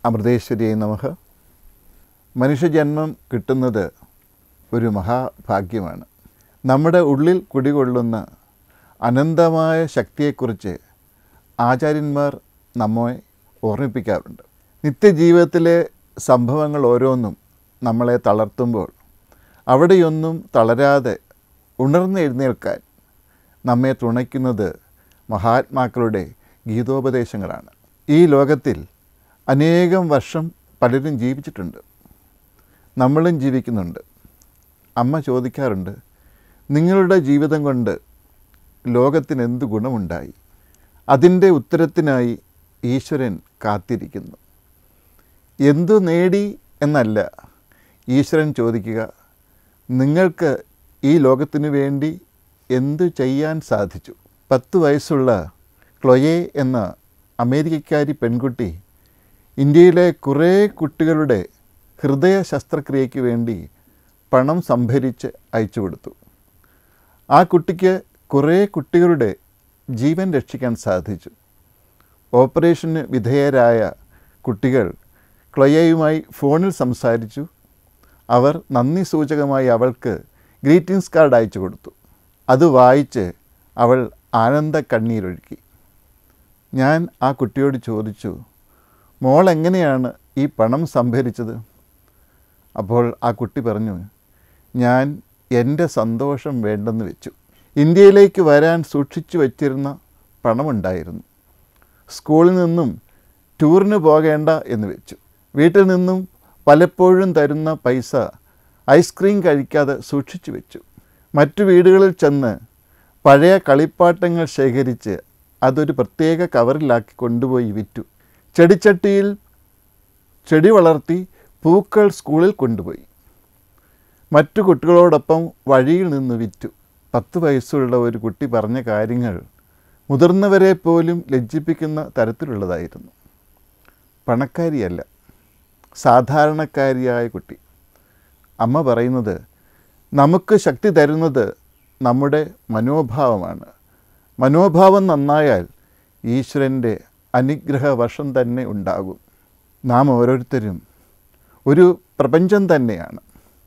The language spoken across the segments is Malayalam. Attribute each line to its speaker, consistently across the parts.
Speaker 1: അമൃതേശ്വരിയെ നമഃ മനുഷ്യജന്മം കിട്ടുന്നത് ഒരു മഹാഭാഗ്യമാണ് നമ്മുടെ ഉള്ളിൽ കുടികൊള്ളുന്ന അനന്തമായ ശക്തിയെക്കുറിച്ച് ആചാര്യന്മാർ നമ്മെ ഓർമ്മിപ്പിക്കാറുണ്ട് നിത്യജീവിതത്തിലെ സംഭവങ്ങൾ ഓരോന്നും നമ്മളെ തളർത്തുമ്പോൾ അവിടെയൊന്നും തളരാതെ ഉണർന്നെഴുന്നേൽക്കാൻ നമ്മെ തുണയ്ക്കുന്നത് മഹാത്മാക്കളുടെ ഗീതോപദേശങ്ങളാണ് ഈ ലോകത്തിൽ അനേകം വർഷം പലരും ജീവിച്ചിട്ടുണ്ട് നമ്മളും ജീവിക്കുന്നുണ്ട് അമ്മ ചോദിക്കാറുണ്ട് നിങ്ങളുടെ ജീവിതം കൊണ്ട് ലോകത്തിന് എന്ത് ഗുണമുണ്ടായി അതിൻ്റെ ഉത്തരത്തിനായി ഈശ്വരൻ കാത്തിരിക്കുന്നു എന്തു നേടി എന്നല്ല ഈശ്വരൻ ചോദിക്കുക നിങ്ങൾക്ക് ഈ ലോകത്തിനു വേണ്ടി എന്തു ചെയ്യാൻ സാധിച്ചു പത്ത് വയസ്സുള്ള ക്ലൊയെ എന്ന അമേരിക്കക്കാരി പെൺകുട്ടി ഇന്ത്യയിലെ കുറേ കുട്ടികളുടെ ഹൃദയ ശസ്ത്രക്രിയയ്ക്ക് വേണ്ടി പണം സംഭരിച്ച് അയച്ചു കൊടുത്തു ആ കുട്ടിക്ക് കുറേ കുട്ടികളുടെ ജീവൻ രക്ഷിക്കാൻ സാധിച്ചു ഓപ്പറേഷന് വിധേയരായ കുട്ടികൾ ക്ലൊയയുമായി ഫോണിൽ സംസാരിച്ചു അവർ നന്ദി സൂചകമായി അവൾക്ക് ഗ്രീറ്റിംഗ്സ് കാർഡ് അയച്ചു കൊടുത്തു അത് വായിച്ച് അവൾ ആനന്ദ കണ്ണീരൊഴുക്കി ഞാൻ ആ കുട്ടിയോട് ചോദിച്ചു മോൾ എങ്ങനെയാണ് ഈ പണം സംഭരിച്ചത് അപ്പോൾ ആ കുട്ടി പറഞ്ഞു ഞാൻ എൻ്റെ സന്തോഷം വേണ്ടെന്ന് വെച്ചു ഇന്ത്യയിലേക്ക് വരാൻ സൂക്ഷിച്ചു വച്ചിരുന്ന പണമുണ്ടായിരുന്നു സ്കൂളിൽ നിന്നും ടൂറിന് പോകേണ്ട എന്ന് വെച്ചു വീട്ടിൽ നിന്നും പലപ്പോഴും തരുന്ന പൈസ ഐസ്ക്രീം കഴിക്കാതെ സൂക്ഷിച്ചു വെച്ചു മറ്റു വീടുകളിൽ ചെന്ന് പഴയ കളിപ്പാട്ടങ്ങൾ ശേഖരിച്ച് അതൊരു പ്രത്യേക കവറിലാക്കി കൊണ്ടുപോയി വിറ്റു ചെടിച്ചട്ടിയിൽ ചെടി വളർത്തി പൂക്കൾ സ്കൂളിൽ കൊണ്ടുപോയി മറ്റു കുട്ടികളോടൊപ്പം വഴിയിൽ നിന്ന് വിറ്റു പത്ത് വയസ്സുള്ള ഒരു കുട്ടി പറഞ്ഞ കാര്യങ്ങൾ മുതിർന്നവരെ പോലും ലജ്ജിപ്പിക്കുന്ന തരത്തിലുള്ളതായിരുന്നു പണക്കാരിയല്ല സാധാരണക്കാരിയായ കുട്ടി അമ്മ പറയുന്നത് നമുക്ക് ശക്തി തരുന്നത് നമ്മുടെ മനോഭാവമാണ് മനോഭാവം നന്നായാൽ ഈശ്വരൻ്റെ അനുഗ്രഹ വർഷം തന്നെ ഉണ്ടാകും നാം ഓരോരുത്തരും ഒരു പ്രപഞ്ചം തന്നെയാണ്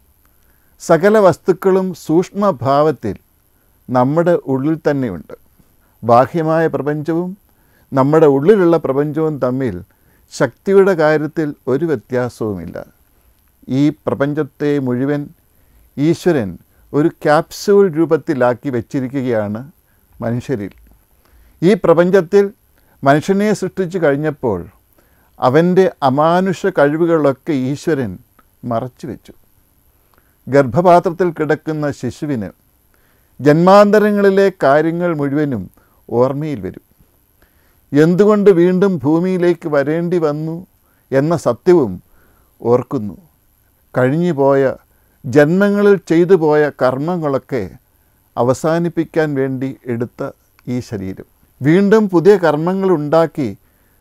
Speaker 1: സകല വസ്തുക്കളും സൂക്ഷ്മഭാവത്തിൽ നമ്മുടെ ഉള്ളിൽ തന്നെയുണ്ട് ബാഹ്യമായ പ്രപഞ്ചവും നമ്മുടെ ഉള്ളിലുള്ള പ്രപഞ്ചവും തമ്മിൽ ശക്തിയുടെ കാര്യത്തിൽ ഒരു വ്യത്യാസവുമില്ല ഈ പ്രപഞ്ചത്തെ മുഴുവൻ ഈശ്വരൻ ഒരു ക്യാപ്സ്യൂൾ രൂപത്തിലാക്കി വച്ചിരിക്കുകയാണ് മനുഷ്യരിൽ ഈ പ്രപഞ്ചത്തിൽ മനുഷ്യനെ സൃഷ്ടിച്ചു കഴിഞ്ഞപ്പോൾ അവൻ്റെ അമാനുഷ കഴിവുകളൊക്കെ ഈശ്വരൻ മറച്ചു വെച്ചു ഗർഭപാത്രത്തിൽ കിടക്കുന്ന ശിശുവിന് ജന്മാന്തരങ്ങളിലെ കാര്യങ്ങൾ മുഴുവനും ഓർമ്മയിൽ വരും എന്തുകൊണ്ട് വീണ്ടും ഭൂമിയിലേക്ക് വരേണ്ടി വന്നു എന്ന സത്യവും ഓർക്കുന്നു കഴിഞ്ഞു പോയ ജന്മങ്ങളിൽ ചെയ്തു പോയ കർമ്മങ്ങളൊക്കെ അവസാനിപ്പിക്കാൻ വേണ്ടി എടുത്ത ഈ ശരീരം വീണ്ടും പുതിയ കർമ്മങ്ങൾ ഉണ്ടാക്കി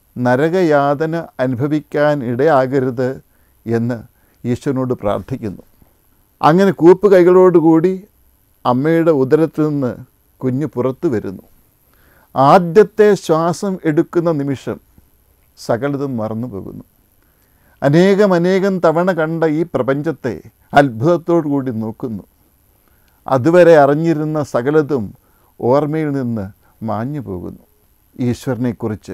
Speaker 1: നരകയാതന അനുഭവിക്കാൻ ഇടയാകരുത് എന്ന് ഈശ്വരനോട് പ്രാർത്ഥിക്കുന്നു അങ്ങനെ കൂപ്പ് കൈകളോടുകൂടി അമ്മയുടെ ഉദരത്തിൽ നിന്ന് കുഞ്ഞ് പുറത്തു വരുന്നു ആദ്യത്തെ ശ്വാസം എടുക്കുന്ന നിമിഷം സകലതും മറന്നു പോകുന്നു അനേകം അനേകം തവണ കണ്ട ഈ പ്രപഞ്ചത്തെ അത്ഭുതത്തോടു കൂടി നോക്കുന്നു അതുവരെ അറിഞ്ഞിരുന്ന സകലതും ഓർമ്മയിൽ നിന്ന് മാഞ്ഞു പോകുന്നു ഈശ്വരനെക്കുറിച്ച്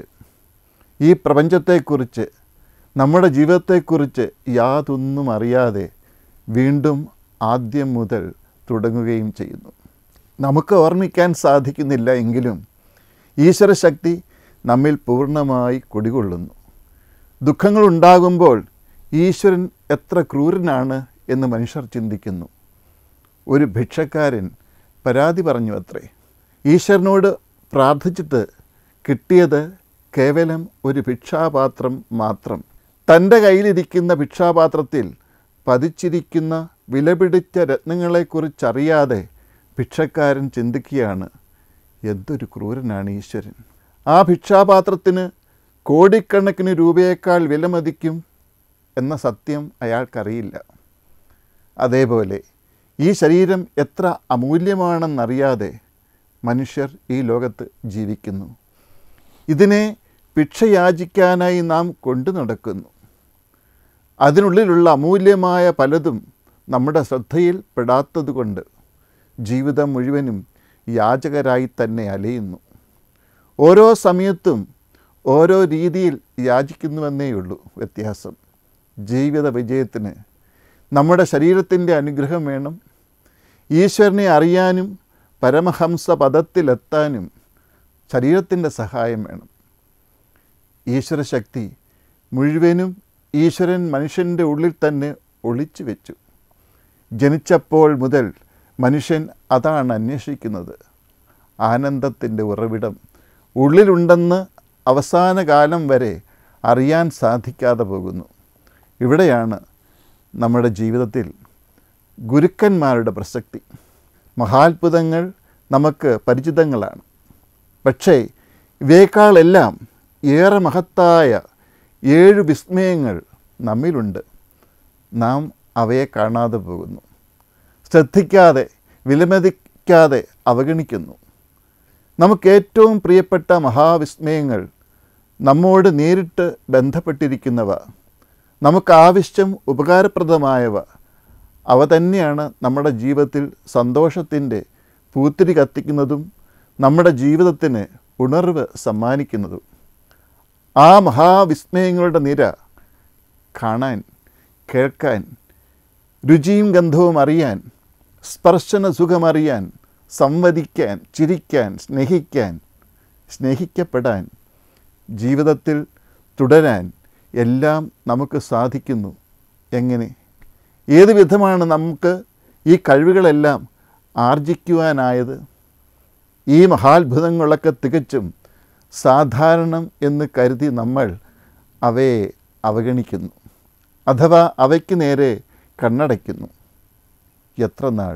Speaker 1: ഈ പ്രപഞ്ചത്തെക്കുറിച്ച് നമ്മുടെ ജീവിതത്തെക്കുറിച്ച് യാതൊന്നും അറിയാതെ വീണ്ടും ആദ്യം മുതൽ തുടങ്ങുകയും ചെയ്യുന്നു നമുക്ക് ഓർമ്മിക്കാൻ സാധിക്കുന്നില്ല എങ്കിലും ഈശ്വരശക്തി നമ്മിൽ പൂർണ്ണമായി കുടികൊള്ളുന്നു ദുഃഖങ്ങളുണ്ടാകുമ്പോൾ ഈശ്വരൻ എത്ര ക്രൂരനാണ് എന്ന് മനുഷ്യർ ചിന്തിക്കുന്നു ഒരു ഭിക്ഷക്കാരൻ പരാതി പറഞ്ഞു അത്രേ ഈശ്വരനോട് പ്രാർത്ഥിച്ചിട്ട് കിട്ടിയത് കേവലം ഒരു ഭിക്ഷാപാത്രം മാത്രം തൻ്റെ കയ്യിലിരിക്കുന്ന ഭിക്ഷാപാത്രത്തിൽ പതിച്ചിരിക്കുന്ന വിലപിടിച്ച രത്നങ്ങളെക്കുറിച്ചറിയാതെ ഭിക്ഷക്കാരൻ ചിന്തിക്കുകയാണ് എന്തൊരു ക്രൂരനാണ് ഈശ്വരൻ ആ ഭിക്ഷാപാത്രത്തിന് കോടിക്കണക്കിന് രൂപയേക്കാൾ വിലമതിക്കും എന്ന സത്യം അയാൾക്കറിയില്ല അതേപോലെ ഈ ശരീരം എത്ര അമൂല്യമാണെന്നറിയാതെ മനുഷ്യർ ഈ ലോകത്ത് ജീവിക്കുന്നു ഇതിനെ ഭിക്ഷയാചിക്കാനായി നാം കൊണ്ടു നടക്കുന്നു അതിനുള്ളിലുള്ള അമൂല്യമായ പലതും നമ്മുടെ ശ്രദ്ധയിൽ പെടാത്തതുകൊണ്ട് ജീവിതം മുഴുവനും യാചകരായി തന്നെ അലയുന്നു ഓരോ സമയത്തും ഓരോ രീതിയിൽ യാചിക്കുന്നുവെന്നേയുള്ളൂ വ്യത്യാസം ജീവിത വിജയത്തിന് നമ്മുടെ ശരീരത്തിൻ്റെ അനുഗ്രഹം വേണം ഈശ്വരനെ അറിയാനും പരമഹംസ പദത്തിലെത്താനും ശരീരത്തിൻ്റെ സഹായം വേണം ഈശ്വരശക്തി മുഴുവനും ഈശ്വരൻ മനുഷ്യൻ്റെ ഉള്ളിൽ തന്നെ ഒളിച്ചു വെച്ചു ജനിച്ചപ്പോൾ മുതൽ മനുഷ്യൻ അതാണ് അന്വേഷിക്കുന്നത് ആനന്ദത്തിൻ്റെ ഉറവിടം ഉള്ളിലുണ്ടെന്ന് അവസാന കാലം വരെ അറിയാൻ സാധിക്കാതെ പോകുന്നു ഇവിടെയാണ് നമ്മുടെ ജീവിതത്തിൽ ഗുരുക്കന്മാരുടെ പ്രസക്തി മഹാത്ഭുതങ്ങൾ നമുക്ക് പരിചിതങ്ങളാണ് പക്ഷേ ഇവയേക്കാളെല്ലാം ഏറെ മഹത്തായ ഏഴ് വിസ്മയങ്ങൾ നമ്മിലുണ്ട് നാം അവയെ കാണാതെ പോകുന്നു ശ്രദ്ധിക്കാതെ വിലമതിക്കാതെ അവഗണിക്കുന്നു നമുക്ക് ഏറ്റവും പ്രിയപ്പെട്ട മഹാവിസ്മയങ്ങൾ നമ്മോട് നേരിട്ട് ബന്ധപ്പെട്ടിരിക്കുന്നവ നമുക്ക് ആവശ്യം ഉപകാരപ്രദമായവ അവ തന്നെയാണ് നമ്മുടെ ജീവിതത്തിൽ സന്തോഷത്തിൻ്റെ പൂത്തിരി കത്തിക്കുന്നതും നമ്മുടെ ജീവിതത്തിന് ഉണർവ് സമ്മാനിക്കുന്നതും ആ മഹാവിസ്മയങ്ങളുടെ നിര കാണാൻ കേൾക്കാൻ രുചിയും ഗന്ധവും അറിയാൻ സ്പർശന സുഖമറിയാൻ സംവദിക്കാൻ ചിരിക്കാൻ സ്നേഹിക്കാൻ സ്നേഹിക്കപ്പെടാൻ ജീവിതത്തിൽ തുടരാൻ എല്ലാം നമുക്ക് സാധിക്കുന്നു എങ്ങനെ ഏത് വിധമാണ് നമുക്ക് ഈ കഴിവുകളെല്ലാം ആർജിക്കുവാനായത് ഈ മഹാത്ഭുതങ്ങളൊക്കെ തികച്ചും സാധാരണം എന്ന് കരുതി നമ്മൾ അവയെ അവഗണിക്കുന്നു അഥവാ അവയ്ക്ക് നേരെ കണ്ണടയ്ക്കുന്നു എത്ര നാൾ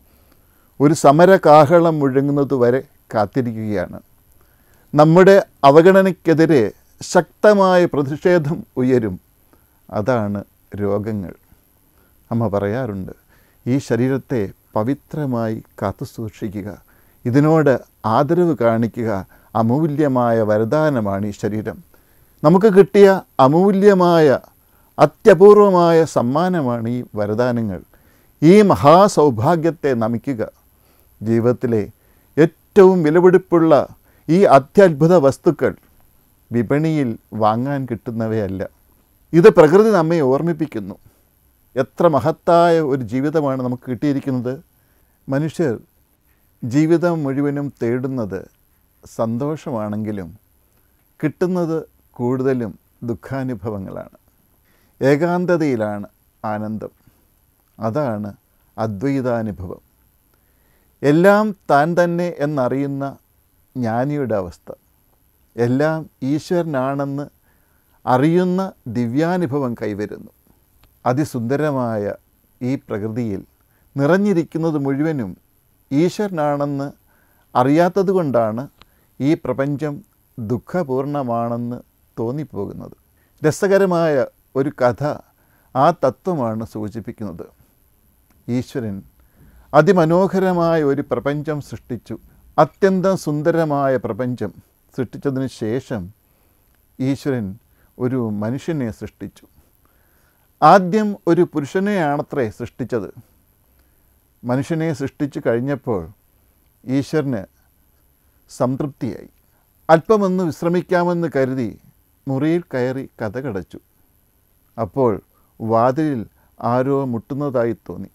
Speaker 1: ഒരു സമരകാഹളം മുഴങ്ങുന്നതുവരെ കാത്തിരിക്കുകയാണ് നമ്മുടെ അവഗണനയ്ക്കെതിരെ ശക്തമായ പ്രതിഷേധം ഉയരും അതാണ് രോഗങ്ങൾ അമ്മ പറയാറുണ്ട് ഈ ശരീരത്തെ പവിത്രമായി കാത്തുസൂക്ഷിക്കുക ഇതിനോട് ആദരവ് കാണിക്കുക അമൂല്യമായ വരദാനമാണ് ഈ ശരീരം നമുക്ക് കിട്ടിയ അമൂല്യമായ അത്യപൂർവമായ സമ്മാനമാണ് ഈ വരദാനങ്ങൾ ഈ മഹാസൗഭാഗ്യത്തെ നമിക്കുക ജീവിതത്തിലെ ഏറ്റവും വിലപിടിപ്പുള്ള ഈ അത്യത്ഭുത വസ്തുക്കൾ വിപണിയിൽ വാങ്ങാൻ കിട്ടുന്നവയല്ല ഇത് പ്രകൃതി നമ്മെ ഓർമ്മിപ്പിക്കുന്നു എത്ര മഹത്തായ ഒരു ജീവിതമാണ് നമുക്ക് കിട്ടിയിരിക്കുന്നത് മനുഷ്യർ ജീവിതം മുഴുവനും തേടുന്നത് സന്തോഷമാണെങ്കിലും കിട്ടുന്നത് കൂടുതലും ദുഃഖാനുഭവങ്ങളാണ് ഏകാന്തതയിലാണ് ആനന്ദം അതാണ് അദ്വൈതാനുഭവം എല്ലാം താൻ തന്നെ എന്നറിയുന്ന ജ്ഞാനിയുടെ അവസ്ഥ എല്ലാം ഈശ്വരനാണെന്ന് അറിയുന്ന ദിവ്യാനുഭവം കൈവരുന്നു അതിസുന്ദരമായ ഈ പ്രകൃതിയിൽ നിറഞ്ഞിരിക്കുന്നത് മുഴുവനും ഈശ്വരനാണെന്ന് അറിയാത്തതുകൊണ്ടാണ് ഈ പ്രപഞ്ചം ദുഃഖപൂർണമാണെന്ന് തോന്നിപ്പോകുന്നത് രസകരമായ ഒരു കഥ ആ തത്വമാണ് സൂചിപ്പിക്കുന്നത് ഈശ്വരൻ അതിമനോഹരമായ ഒരു പ്രപഞ്ചം സൃഷ്ടിച്ചു അത്യന്തം സുന്ദരമായ പ്രപഞ്ചം സൃഷ്ടിച്ചതിന് ശേഷം ഈശ്വരൻ ഒരു മനുഷ്യനെ സൃഷ്ടിച്ചു ആദ്യം ഒരു പുരുഷനെയാണത്രേ സൃഷ്ടിച്ചത് മനുഷ്യനെ സൃഷ്ടിച്ചു കഴിഞ്ഞപ്പോൾ ഈശ്വരന് സംതൃപ്തിയായി അല്പമൊന്ന് വിശ്രമിക്കാമെന്ന് കരുതി മുറിയിൽ കയറി കഥകടച്ചു അപ്പോൾ വാതിലിൽ ആരോ മുട്ടുന്നതായി തോന്നി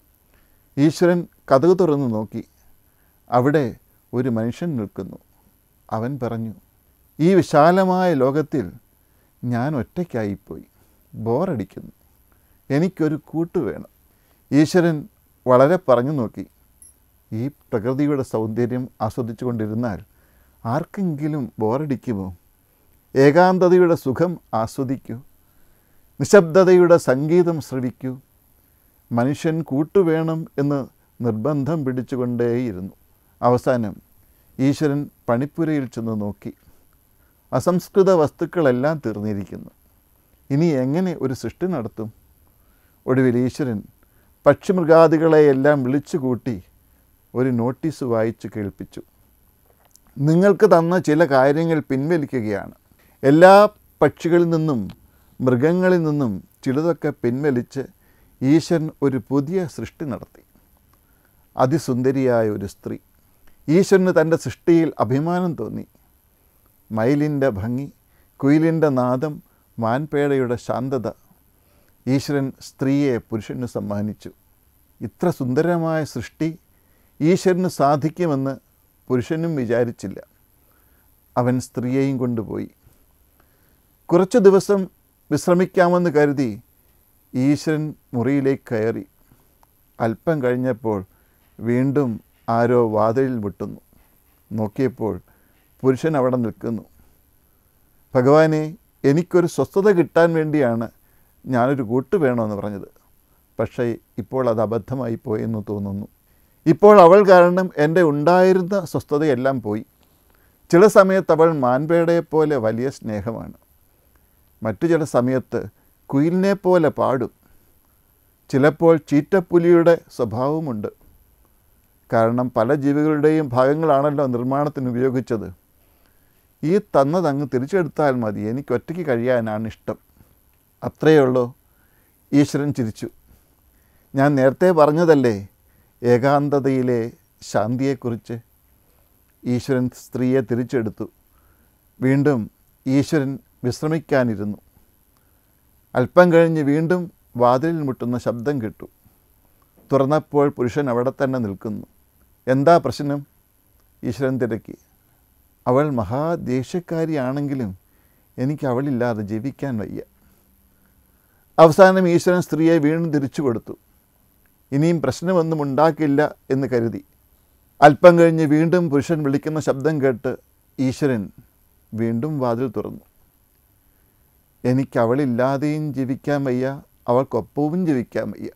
Speaker 1: ഈശ്വരൻ കഥകു തുറന്നു നോക്കി അവിടെ ഒരു മനുഷ്യൻ നിൽക്കുന്നു അവൻ പറഞ്ഞു ഈ വിശാലമായ ലോകത്തിൽ ഞാൻ ഒറ്റയ്ക്കായിപ്പോയി ബോറടിക്കുന്നു എനിക്കൊരു കൂട്ട് വേണം ഈശ്വരൻ വളരെ പറഞ്ഞു നോക്കി ഈ പ്രകൃതിയുടെ സൗന്ദര്യം ആസ്വദിച്ചു കൊണ്ടിരുന്നാൽ ആർക്കെങ്കിലും ബോറടിക്കുമോ ഏകാന്തതയുടെ സുഖം ആസ്വദിക്കൂ നിശബ്ദതയുടെ സംഗീതം ശ്രവിക്കൂ മനുഷ്യൻ കൂട്ടുവേണം എന്ന് നിർബന്ധം പിടിച്ചുകൊണ്ടേയിരുന്നു അവസാനം ഈശ്വരൻ പണിപ്പുരയിൽ ചെന്ന് നോക്കി അസംസ്കൃത വസ്തുക്കളെല്ലാം തീർന്നിരിക്കുന്നു ഇനി എങ്ങനെ ഒരു സൃഷ്ടി നടത്തും ഒടുവിൽ ഈശ്വരൻ പക്ഷിമൃഗാദികളെയെല്ലാം വിളിച്ചുകൂട്ടി ഒരു നോട്ടീസ് വായിച്ച് കേൾപ്പിച്ചു നിങ്ങൾക്ക് തന്ന ചില കാര്യങ്ങൾ പിൻവലിക്കുകയാണ് എല്ലാ പക്ഷികളിൽ നിന്നും മൃഗങ്ങളിൽ നിന്നും ചിലതൊക്കെ പിൻവലിച്ച് ഈശ്വരൻ ഒരു പുതിയ സൃഷ്ടി നടത്തി അതിസുന്ദരിയായ ഒരു സ്ത്രീ ഈശ്വരന് തൻ്റെ സൃഷ്ടിയിൽ അഭിമാനം തോന്നി മയിലിൻ്റെ ഭംഗി കുയിലിൻ്റെ നാദം മാൻപേടയുടെ ശാന്തത ഈശ്വരൻ സ്ത്രീയെ പുരുഷന് സമ്മാനിച്ചു ഇത്ര സുന്ദരമായ സൃഷ്ടി ഈശ്വരന് സാധിക്കുമെന്ന് പുരുഷനും വിചാരിച്ചില്ല അവൻ സ്ത്രീയെയും കൊണ്ടുപോയി കുറച്ചു ദിവസം വിശ്രമിക്കാമെന്ന് കരുതി ഈശ്വരൻ മുറിയിലേക്ക് കയറി അല്പം കഴിഞ്ഞപ്പോൾ വീണ്ടും ആരോ വാതിലിൽ മുട്ടുന്നു നോക്കിയപ്പോൾ പുരുഷൻ അവിടെ നിൽക്കുന്നു ഭഗവാനെ എനിക്കൊരു സ്വസ്ഥത കിട്ടാൻ വേണ്ടിയാണ് ഞാനൊരു കൂട്ട് വേണമെന്ന് പറഞ്ഞത് പക്ഷേ ഇപ്പോൾ അത് അബദ്ധമായി പോയെന്ന് തോന്നുന്നു ഇപ്പോൾ അവൾ കാരണം എൻ്റെ ഉണ്ടായിരുന്ന സ്വസ്ഥതയെല്ലാം പോയി ചില സമയത്ത് അവൾ മാൻപേടയെ പോലെ വലിയ സ്നേഹമാണ് മറ്റു ചില സമയത്ത് കുയിലിനെ പോലെ പാടും ചിലപ്പോൾ ചീറ്റപ്പുലിയുടെ സ്വഭാവമുണ്ട് കാരണം പല ജീവികളുടെയും ഭാഗങ്ങളാണല്ലോ നിർമ്മാണത്തിന് ഉപയോഗിച്ചത് ഈ തന്നതങ്ങ് തിരിച്ചെടുത്താൽ മതി എനിക്ക് ഒറ്റയ്ക്ക് കഴിയാനാണ് ഇഷ്ടം അത്രയേ ഉള്ളൂ ഈശ്വരൻ ചിരിച്ചു ഞാൻ നേരത്തെ പറഞ്ഞതല്ലേ ഏകാന്തതയിലെ ശാന്തിയെക്കുറിച്ച് ഈശ്വരൻ സ്ത്രീയെ തിരിച്ചെടുത്തു വീണ്ടും ഈശ്വരൻ വിശ്രമിക്കാനിരുന്നു അല്പം കഴിഞ്ഞ് വീണ്ടും വാതിലിൽ മുട്ടുന്ന ശബ്ദം കേട്ടു തുറന്നപ്പോൾ പുരുഷൻ അവിടെ തന്നെ നിൽക്കുന്നു എന്താ പ്രശ്നം ഈശ്വരൻ തിരക്കി അവൾ മഹാദേഷ്യക്കാരിയാണെങ്കിലും എനിക്ക് അവളില്ലാതെ ജീവിക്കാൻ വയ്യ അവസാനം ഈശ്വരൻ സ്ത്രീയെ വീണ്ടും തിരിച്ചു കൊടുത്തു ഇനിയും പ്രശ്നമൊന്നും ഉണ്ടാക്കില്ല എന്ന് കരുതി അല്പം കഴിഞ്ഞ് വീണ്ടും പുരുഷൻ വിളിക്കുന്ന ശബ്ദം കേട്ട് ഈശ്വരൻ വീണ്ടും വാതിൽ തുറന്നു എനിക്ക് അവളില്ലാതെയും ജീവിക്കാൻ വയ്യ അവൾക്കൊപ്പവും ജീവിക്കാൻ വയ്യ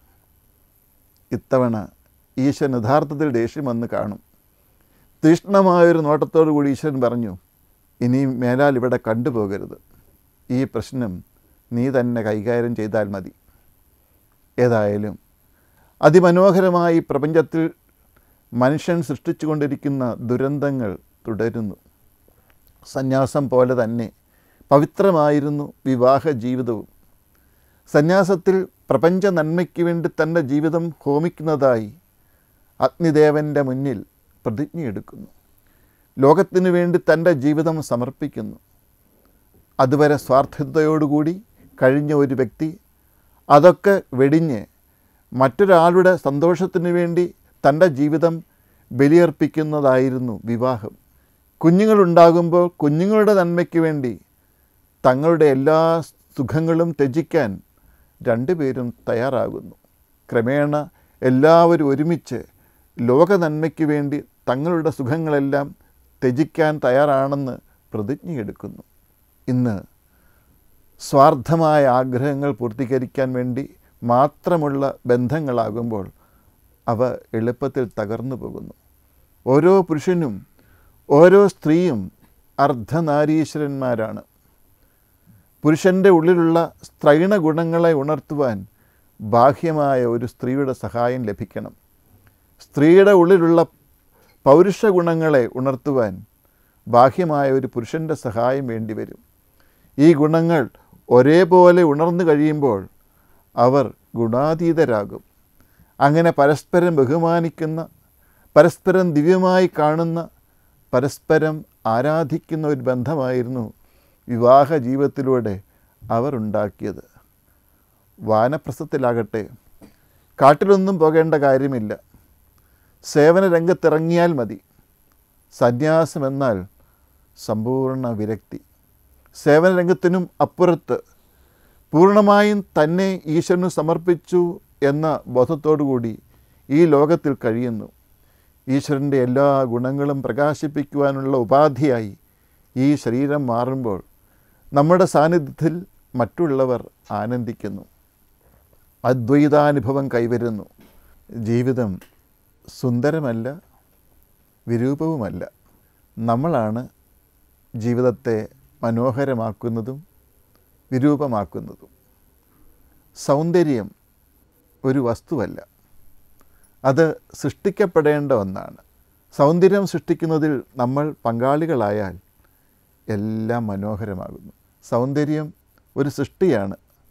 Speaker 1: ഇത്തവണ ഈശ്വരൻ യഥാർത്ഥത്തിൽ ദേഷ്യം വന്ന് കാണും തീഷ്ണമായൊരു നോട്ടത്തോടു കൂടി ഈശ്വരൻ പറഞ്ഞു ഇനിയും മേലാൽ ഇവിടെ കണ്ടുപോകരുത് ഈ പ്രശ്നം നീ തന്നെ കൈകാര്യം ചെയ്താൽ മതി ഏതായാലും അതിമനോഹരമായി പ്രപഞ്ചത്തിൽ മനുഷ്യൻ സൃഷ്ടിച്ചുകൊണ്ടിരിക്കുന്ന ദുരന്തങ്ങൾ തുടരുന്നു സന്യാസം പോലെ തന്നെ പവിത്രമായിരുന്നു വിവാഹ ജീവിതവും സന്യാസത്തിൽ പ്രപഞ്ച നന്മയ്ക്ക് വേണ്ടി തൻ്റെ ജീവിതം ഹോമിക്കുന്നതായി അഗ്നിദേവൻ്റെ മുന്നിൽ പ്രതിജ്ഞയെടുക്കുന്നു ലോകത്തിനു വേണ്ടി തൻ്റെ ജീവിതം സമർപ്പിക്കുന്നു അതുവരെ സ്വാർത്ഥതയോടുകൂടി കഴിഞ്ഞ ഒരു വ്യക്തി അതൊക്കെ വെടിഞ്ഞ് മറ്റൊരാളുടെ സന്തോഷത്തിനു വേണ്ടി തൻ്റെ ജീവിതം ബലിയർപ്പിക്കുന്നതായിരുന്നു വിവാഹം കുഞ്ഞുങ്ങളുണ്ടാകുമ്പോൾ കുഞ്ഞുങ്ങളുടെ നന്മയ്ക്ക് വേണ്ടി തങ്ങളുടെ എല്ലാ സുഖങ്ങളും ത്യജിക്കാൻ രണ്ടുപേരും തയ്യാറാകുന്നു ക്രമേണ എല്ലാവരും ഒരുമിച്ച് ലോക നന്മയ്ക്ക് വേണ്ടി തങ്ങളുടെ സുഖങ്ങളെല്ലാം ത്യജിക്കാൻ തയ്യാറാണെന്ന് പ്രതിജ്ഞയെടുക്കുന്നു ഇന്ന് സ്വാർത്ഥമായ ആഗ്രഹങ്ങൾ പൂർത്തീകരിക്കാൻ വേണ്ടി മാത്രമുള്ള ബന്ധങ്ങളാകുമ്പോൾ അവ എളുപ്പത്തിൽ തകർന്നു പോകുന്നു ഓരോ പുരുഷനും ഓരോ സ്ത്രീയും അർദ്ധനാരീശ്വരന്മാരാണ് പുരുഷൻ്റെ ഉള്ളിലുള്ള സ്ത്രൈണ ഗുണങ്ങളെ ഉണർത്തുവാൻ ബാഹ്യമായ ഒരു സ്ത്രീയുടെ സഹായം ലഭിക്കണം സ്ത്രീയുടെ ഉള്ളിലുള്ള പൗരുഷ ഗുണങ്ങളെ ഉണർത്തുവാൻ ബാഹ്യമായ ഒരു പുരുഷൻ്റെ സഹായം വേണ്ടിവരും ഈ ഗുണങ്ങൾ ഒരേപോലെ ഉണർന്നു കഴിയുമ്പോൾ അവർ ഗുണാതീതരാകും അങ്ങനെ പരസ്പരം ബഹുമാനിക്കുന്ന പരസ്പരം ദിവ്യമായി കാണുന്ന പരസ്പരം ആരാധിക്കുന്ന ഒരു ബന്ധമായിരുന്നു വിവാഹ ജീവിതത്തിലൂടെ അവർ ഉണ്ടാക്കിയത് വാനപ്രസ്ഥത്തിലാകട്ടെ കാട്ടിലൊന്നും പോകേണ്ട കാര്യമില്ല സേവന രംഗത്തിറങ്ങിയാൽ മതി സന്യാസം എന്നാൽ സമ്പൂർണ്ണ വിരക്തി സേവന രംഗത്തിനും അപ്പുറത്ത് പൂർണ്ണമായും തന്നെ ഈശ്വരന് സമർപ്പിച്ചു എന്ന ബോധത്തോടുകൂടി ഈ ലോകത്തിൽ കഴിയുന്നു ഈശ്വരൻ്റെ എല്ലാ ഗുണങ്ങളും പ്രകാശിപ്പിക്കുവാനുള്ള ഉപാധിയായി ഈ ശരീരം മാറുമ്പോൾ നമ്മുടെ സാന്നിധ്യത്തിൽ മറ്റുള്ളവർ ആനന്ദിക്കുന്നു അദ്വൈതാനുഭവം കൈവരുന്നു ജീവിതം സുന്ദരമല്ല വിരൂപവുമല്ല നമ്മളാണ് ജീവിതത്തെ മനോഹരമാക്കുന്നതും വിരൂപമാക്കുന്നതും സൗന്ദര്യം ഒരു വസ്തുവല്ല അത് സൃഷ്ടിക്കപ്പെടേണ്ട ഒന്നാണ് സൗന്ദര്യം സൃഷ്ടിക്കുന്നതിൽ നമ്മൾ പങ്കാളികളായാൽ എല്ലാം മനോഹരമാകുന്നു സൗന്ദര്യം ഒരു സൃഷ്ടിയാണ്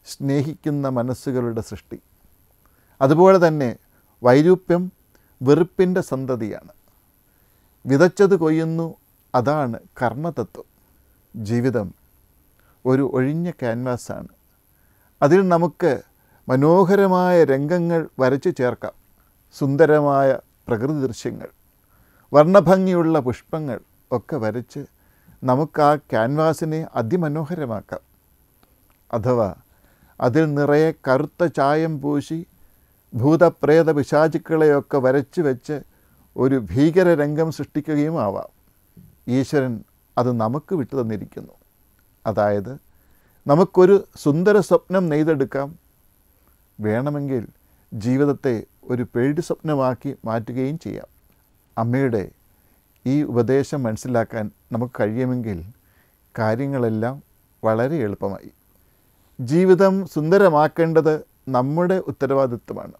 Speaker 1: സ്നേഹിക്കുന്ന മനസ്സുകളുടെ സൃഷ്ടി അതുപോലെ തന്നെ വൈരൂപ്യം വെറുപ്പിൻ്റെ സന്തതിയാണ് വിതച്ചത് കൊയ്യുന്നു അതാണ് കർമ്മതത്വം ജീവിതം ഒരു ഒഴിഞ്ഞ ക്യാൻവാസാണ് അതിൽ നമുക്ക് മനോഹരമായ രംഗങ്ങൾ വരച്ചു ചേർക്കാം സുന്ദരമായ പ്രകൃതി ദൃശ്യങ്ങൾ വർണ്ണഭംഗിയുള്ള പുഷ്പങ്ങൾ ഒക്കെ വരച്ച് നമുക്ക് ആ ക്യാൻവാസിനെ അതിമനോഹരമാക്കാം അഥവാ അതിൽ നിറയെ കറുത്ത ചായം പൂശി ഭൂതപ്രേത പിശാചുക്കളെയൊക്കെ വരച്ചു വെച്ച് ഒരു ഭീകര രംഗം സൃഷ്ടിക്കുകയും ആവാം ഈശ്വരൻ അത് നമുക്ക് വിട്ടു തന്നിരിക്കുന്നു അതായത് നമുക്കൊരു സുന്ദര സ്വപ്നം നെയ്തെടുക്കാം വേണമെങ്കിൽ ജീവിതത്തെ ഒരു പേടി സ്വപ്നമാക്കി മാറ്റുകയും ചെയ്യാം അമ്മയുടെ ഈ ഉപദേശം മനസ്സിലാക്കാൻ നമുക്ക് കഴിയുമെങ്കിൽ കാര്യങ്ങളെല്ലാം വളരെ എളുപ്പമായി ജീവിതം സുന്ദരമാക്കേണ്ടത് നമ്മുടെ ഉത്തരവാദിത്വമാണ്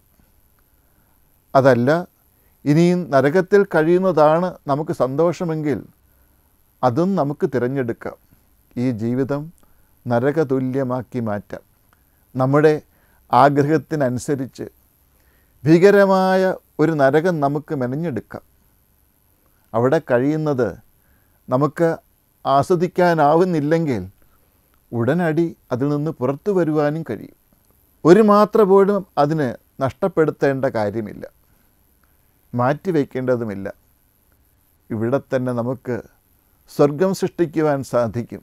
Speaker 1: അതല്ല ഇനിയും നരകത്തിൽ കഴിയുന്നതാണ് നമുക്ക് സന്തോഷമെങ്കിൽ അതും നമുക്ക് തിരഞ്ഞെടുക്കാം ഈ ജീവിതം നരകതുല്യമാക്കി മാറ്റാം നമ്മുടെ ആഗ്രഹത്തിനനുസരിച്ച് ഭീകരമായ ഒരു നരകം നമുക്ക് മെനഞ്ഞെടുക്കാം അവിടെ കഴിയുന്നത് നമുക്ക് ആസ്വദിക്കാനാവുന്നില്ലെങ്കിൽ ഉടനടി അതിൽ നിന്ന് പുറത്തു വരുവാനും കഴിയും ഒരു മാത്ര പോലും അതിന് നഷ്ടപ്പെടുത്തേണ്ട കാര്യമില്ല മാറ്റിവെക്കേണ്ടതുമില്ല ഇവിടെ തന്നെ നമുക്ക് സ്വർഗം സൃഷ്ടിക്കുവാൻ സാധിക്കും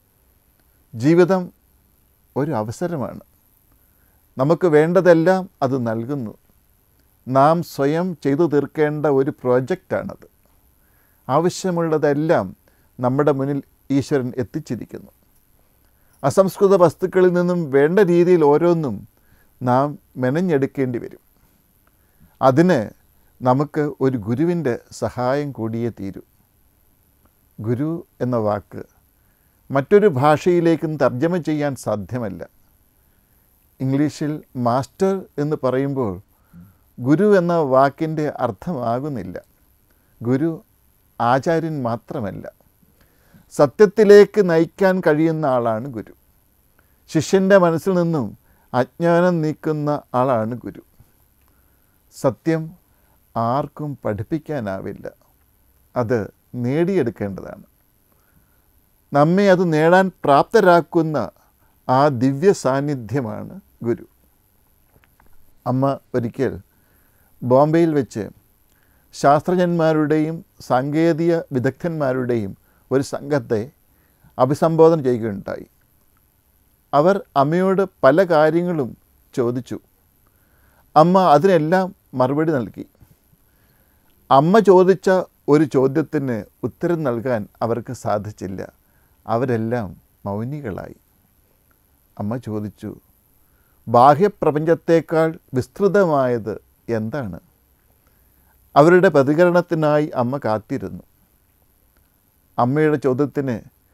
Speaker 1: ജീവിതം ഒരു അവസരമാണ് നമുക്ക് വേണ്ടതെല്ലാം അത് നൽകുന്നു നാം സ്വയം ചെയ്തു തീർക്കേണ്ട ഒരു പ്രോജക്റ്റാണത് ആവശ്യമുള്ളതെല്ലാം നമ്മുടെ മുന്നിൽ ഈശ്വരൻ എത്തിച്ചിരിക്കുന്നു അസംസ്കൃത വസ്തുക്കളിൽ നിന്നും വേണ്ട രീതിയിൽ ഓരോന്നും നാം മെനഞ്ഞെടുക്കേണ്ടി വരും അതിന് നമുക്ക് ഒരു ഗുരുവിൻ്റെ സഹായം കൂടിയേ തീരൂ ഗുരു എന്ന വാക്ക് മറ്റൊരു ഭാഷയിലേക്കും തർജ്ജമ ചെയ്യാൻ സാധ്യമല്ല ഇംഗ്ലീഷിൽ മാസ്റ്റർ എന്ന് പറയുമ്പോൾ ഗുരു എന്ന വാക്കിൻ്റെ അർത്ഥമാകുന്നില്ല ഗുരു ആചാര്യൻ മാത്രമല്ല സത്യത്തിലേക്ക് നയിക്കാൻ കഴിയുന്ന ആളാണ് ഗുരു ശിഷ്യൻ്റെ മനസ്സിൽ നിന്നും അജ്ഞാനം നീക്കുന്ന ആളാണ് ഗുരു സത്യം ആർക്കും പഠിപ്പിക്കാനാവില്ല അത് നേടിയെടുക്കേണ്ടതാണ് നമ്മെ അത് നേടാൻ പ്രാപ്തരാക്കുന്ന ആ ദിവ്യ സാന്നിധ്യമാണ് ഗുരു അമ്മ ഒരിക്കൽ ബോംബെയിൽ വെച്ച് ശാസ്ത്രജ്ഞന്മാരുടെയും സാങ്കേതിക വിദഗ്ധന്മാരുടെയും ഒരു സംഘത്തെ അഭിസംബോധന ചെയ്യുകയുണ്ടായി അവർ അമ്മയോട് പല കാര്യങ്ങളും ചോദിച്ചു അമ്മ അതിനെല്ലാം മറുപടി നൽകി അമ്മ ചോദിച്ച ഒരു ചോദ്യത്തിന് ഉത്തരം നൽകാൻ അവർക്ക് സാധിച്ചില്ല അവരെല്ലാം മൗനികളായി അമ്മ ചോദിച്ചു ബാഹ്യപ്രപഞ്ചത്തേക്കാൾ വിസ്തൃതമായത് എന്താണ് അവരുടെ പ്രതികരണത്തിനായി അമ്മ കാത്തിരുന്നു അമ്മയുടെ ചോദ്യത്തിന്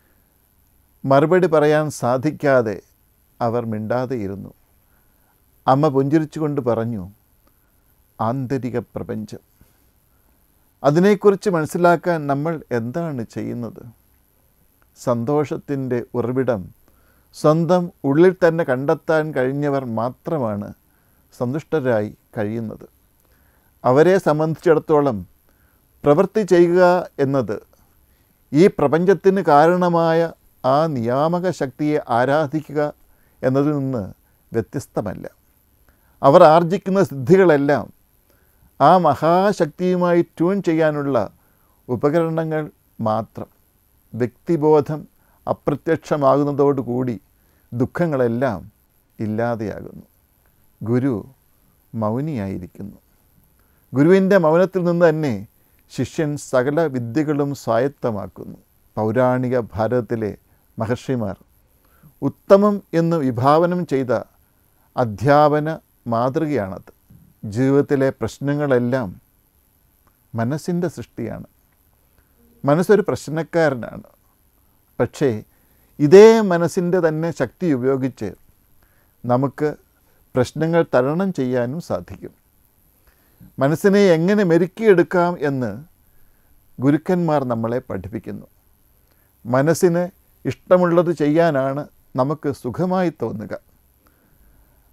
Speaker 1: മറുപടി പറയാൻ സാധിക്കാതെ അവർ മിണ്ടാതെ ഇരുന്നു അമ്മ പുഞ്ചിരിച്ചുകൊണ്ട് പറഞ്ഞു ആന്തരിക പ്രപഞ്ചം അതിനെക്കുറിച്ച് മനസ്സിലാക്കാൻ നമ്മൾ എന്താണ് ചെയ്യുന്നത് സന്തോഷത്തിൻ്റെ ഉറവിടം സ്വന്തം ഉള്ളിൽ തന്നെ കണ്ടെത്താൻ കഴിഞ്ഞവർ മാത്രമാണ് സന്തുഷ്ടരായി കഴിയുന്നത് അവരെ സംബന്ധിച്ചിടത്തോളം പ്രവൃത്തി ചെയ്യുക എന്നത് ഈ പ്രപഞ്ചത്തിന് കാരണമായ ആ നിയാമക ശക്തിയെ ആരാധിക്കുക എന്നതിൽ നിന്ന് വ്യത്യസ്തമല്ല അവർ ആർജിക്കുന്ന സിദ്ധികളെല്ലാം ആ മഹാശക്തിയുമായി ട്യൂൺ ചെയ്യാനുള്ള ഉപകരണങ്ങൾ മാത്രം വ്യക്തിബോധം അപ്രത്യക്ഷമാകുന്നതോടുകൂടി ദുഃഖങ്ങളെല്ലാം ഇല്ലാതെയാകുന്നു ഗുരു മൗനിയായിരിക്കുന്നു ഗുരുവിൻ്റെ മൗനത്തിൽ നിന്ന് തന്നെ ശിഷ്യൻ സകല വിദ്യകളും സ്വായത്തമാക്കുന്നു പൗരാണിക ഭാരതത്തിലെ മഹർഷിമാർ ഉത്തമം എന്ന് വിഭാവനം ചെയ്ത അധ്യാപന മാതൃകയാണത് ജീവിതത്തിലെ പ്രശ്നങ്ങളെല്ലാം മനസ്സിൻ്റെ സൃഷ്ടിയാണ് മനസ്സൊരു പ്രശ്നക്കാരനാണ് പക്ഷേ ഇതേ മനസ്സിൻ്റെ തന്നെ ശക്തി ഉപയോഗിച്ച് നമുക്ക് പ്രശ്നങ്ങൾ തരണം ചെയ്യാനും സാധിക്കും മനസ്സിനെ എങ്ങനെ മെരുക്കിയെടുക്കാം എന്ന് ഗുരുക്കന്മാർ നമ്മളെ പഠിപ്പിക്കുന്നു മനസ്സിന് ഇഷ്ടമുള്ളത് ചെയ്യാനാണ് നമുക്ക് സുഖമായി തോന്നുക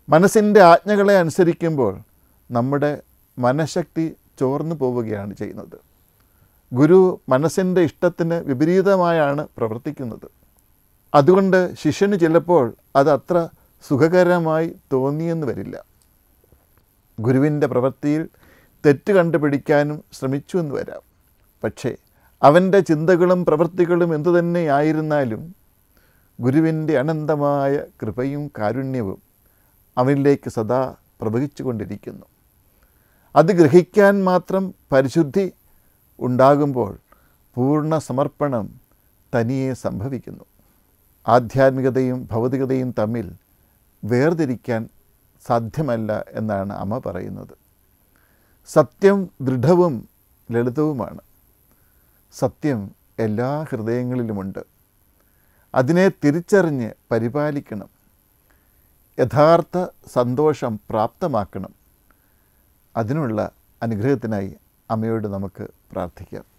Speaker 1: മനസ്സിൻ്റെ ആജ്ഞകളെ അനുസരിക്കുമ്പോൾ നമ്മുടെ മനഃശക്തി ചോർന്നു പോവുകയാണ് ചെയ്യുന്നത് ഗുരു മനസ്സിൻ്റെ ഇഷ്ടത്തിന് വിപരീതമായാണ് പ്രവർത്തിക്കുന്നത് അതുകൊണ്ട് ശിഷ്യന് ചിലപ്പോൾ അത് അത്ര സുഖകരമായി തോന്നിയെന്ന് വരില്ല ഗുരുവിൻ്റെ പ്രവൃത്തിയിൽ തെറ്റ് കണ്ടുപിടിക്കാനും ശ്രമിച്ചു എന്ന് വരാം പക്ഷേ അവൻ്റെ ചിന്തകളും പ്രവൃത്തികളും എന്തുതന്നെയായിരുന്നാലും ഗുരുവിൻ്റെ അനന്തമായ കൃപയും കാരുണ്യവും അവനിലേക്ക് സദാ പ്രവഹിച്ചു കൊണ്ടിരിക്കുന്നു അത് ഗ്രഹിക്കാൻ മാത്രം പരിശുദ്ധി ഉണ്ടാകുമ്പോൾ പൂർണ്ണ സമർപ്പണം തനിയെ സംഭവിക്കുന്നു ആധ്യാത്മികതയും ഭൗതികതയും തമ്മിൽ വേർതിരിക്കാൻ സാധ്യമല്ല എന്നാണ് അമ്മ പറയുന്നത് സത്യം ദൃഢവും ലളിതവുമാണ് സത്യം എല്ലാ ഹൃദയങ്ങളിലുമുണ്ട് അതിനെ തിരിച്ചറിഞ്ഞ് പരിപാലിക്കണം യഥാർത്ഥ സന്തോഷം പ്രാപ്തമാക്കണം അതിനുള്ള അനുഗ്രഹത്തിനായി അമ്മയോട് നമുക്ക് പ്രാർത്ഥിക്കാം